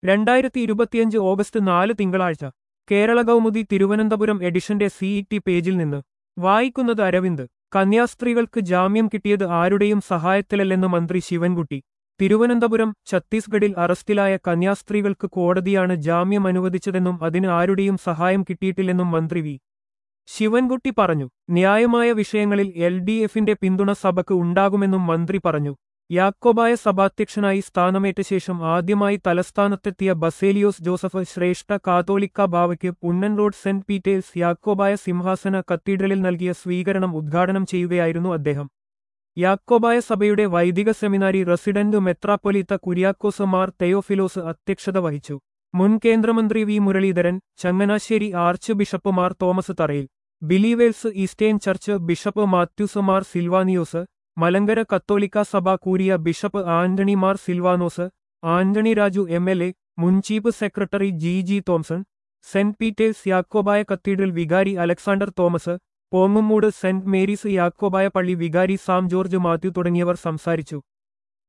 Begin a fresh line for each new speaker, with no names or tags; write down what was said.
രണ്ടായിരത്തി ഇരുപത്തിയഞ്ച് ഓഗസ്റ്റ് നാല് തിങ്കളാഴ്ച കേരള കൗമുദി തിരുവനന്തപുരം എഡിഷന്റെ സിഇടി പേജിൽ നിന്ന് വായിക്കുന്നത് അരവിന്ദ് കന്യാസ്ത്രീകൾക്ക് ജാമ്യം കിട്ടിയത് ആരുടെയും സഹായത്തിലല്ലെന്ന് മന്ത്രി ശിവൻകുട്ടി തിരുവനന്തപുരം ഛത്തീസ്ഗഡിൽ അറസ്റ്റിലായ കന്യാസ്ത്രീകൾക്ക് കോടതിയാണ് ജാമ്യം അനുവദിച്ചതെന്നും അതിന് ആരുടെയും സഹായം കിട്ടിയിട്ടില്ലെന്നും മന്ത്രി വി ശിവൻകുട്ടി പറഞ്ഞു ന്യായമായ വിഷയങ്ങളിൽ എൽ ഡി എഫിന്റെ പിന്തുണ സഭയ്ക്ക് ഉണ്ടാകുമെന്നും മന്ത്രി പറഞ്ഞു യാക്കോബായ സഭാധ്യക്ഷനായി സ്ഥാനമേറ്റ ശേഷം ആദ്യമായി തലസ്ഥാനത്തെത്തിയ ബസേലിയോസ് ജോസഫ് ശ്രേഷ്ഠ കാതോലിക്ക ബാവയ്ക്ക് പുന്നൻ റോഡ് സെന്റ് പീറ്റേഴ്സ് യാക്കോബായ സിംഹാസന കത്തീഡ്രലിൽ നൽകിയ സ്വീകരണം ഉദ്ഘാടനം ചെയ്യുകയായിരുന്നു അദ്ദേഹം യാക്കോബായ സഭയുടെ വൈദിക സെമിനാരി റസിഡന്റ് മെത്രാപ്പൊലീത്ത കുര്യാക്കോസ് മാർ തെയോഫിലോസ് അധ്യക്ഷത വഹിച്ചു മുൻ കേന്ദ്രമന്ത്രി V Muraleedharan Changanassery archbishop Mar Thomas Tharayil Believers Eastern Church bishop Mathews Mar Silvanios Malankara കത്തോലിക്ക സഭ കൂരിയ bishop Antony Mar Silvanos Antony Raju M L A മുൻ chief secretary G G Thomson സെന്റ് പീറ്റേഴ്സ് യാക്കോബായ കത്തീഡ്രൽ വികാരി അലക്സാണ്ടർ തോമസ് പോങ്ങുമൂട് സെന്റ് മേരീസ് യാക്കോബായ പള്ളി വികാരി സാം ജോർജ് മാത്യു തുടങ്ങിയവർ സംസാരിച്ചു